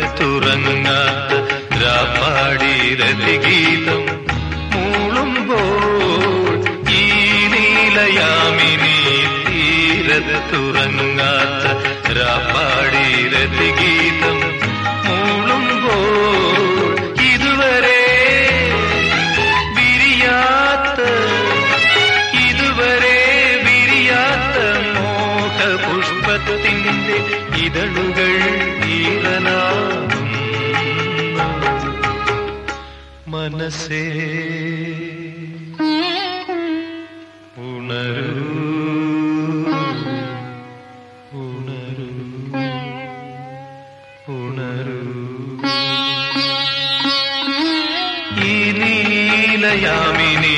തീരത്തുറങ്ങാത്ത രാപ്പാടി രതിഗീതം മൂളുമ്പോൾ ഈ നീലയാമിനി തീരത്തുറങ്ങാത്ത രാപ്പാടി രതിഗീതം മൂളുമ്പോൾ ഇതുവരെ വിരിയാത്ത ഇതുവരെ വിരിയാത്ത മോഹപുഷ്പത്തിന്റെ ഇതളുകൾ ഈറനാകും മനസ്സേ ഉണരൂ ഉണരൂ ഉണരൂ ഈ നീലയാമിനി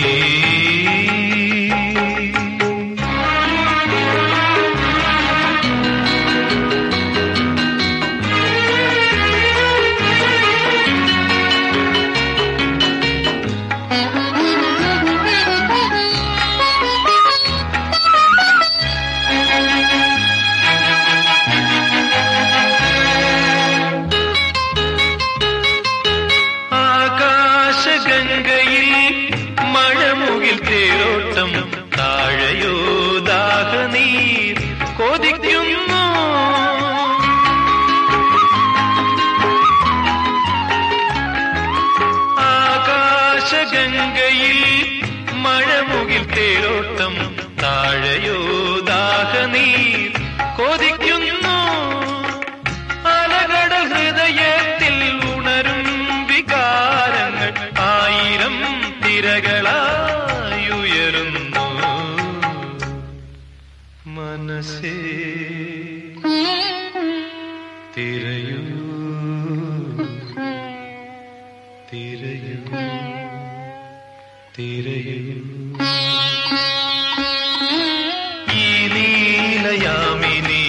ആകാശഗംഗയിൽ മഴമുകിൽ തേരോട്ടം താഴയോ ദാഹനീർ കൊതിക്കുന്നു ആകാശഗംഗയിൽ മഴമുകിൽ തേരോട്ടം താഴയോ ദാഹനീർ കൊതിക്കുന്നു അലകട ഹൃദയത്തിൽ ഉണരും വികാരങ്ങൾ ആയിരം തിരകളായുയരുന്നു മനസ്സേ തിരയൂ തിരയൂ തിരയൂ ഈ നീലയാമിനി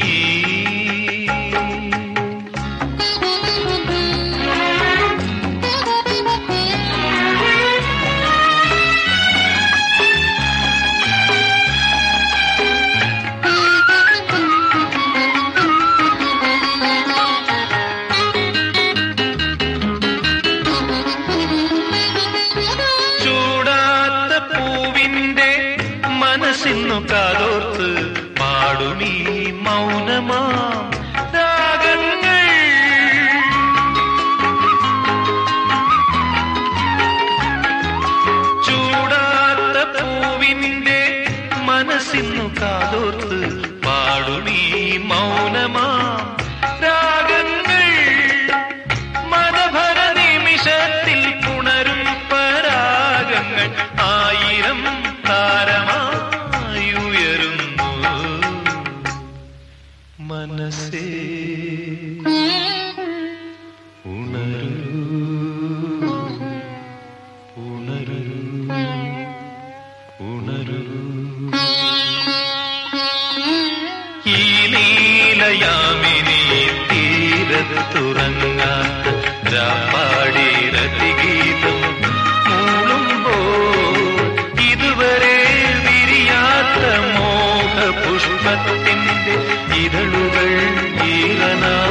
ചൂടാത്ത പൂവിന്റെ മനസ്സിന്നു കാതോർത്ത് പാടുമീ മൗനമാ രാഗങ്ങൾ ചൂടാത്ത പൂവിന്റെ മനസ്സിന്നു കാതോർത്ത് പാടുമീ മൗനമാ രാഗങ്ങൾ മതഭര നിമിഷത്തിൽ പുണരും പരാഗങ്ങൾ ആയിരം താരമായുയരുന്നു മനസ്സേ ഉണരൂ ഉണരൂ ഉണരൂ ഈ നീലയാമിനി തീരത്തുറങ്ങാത്ത രാപ്പാടി രതിഗീതം മൂളുമ്പോൾ ഇതുവരെ വിരിയാത്ത മോഹപുഷ്പത്തിന്റെ ഇതളുകൾ ഈറനാ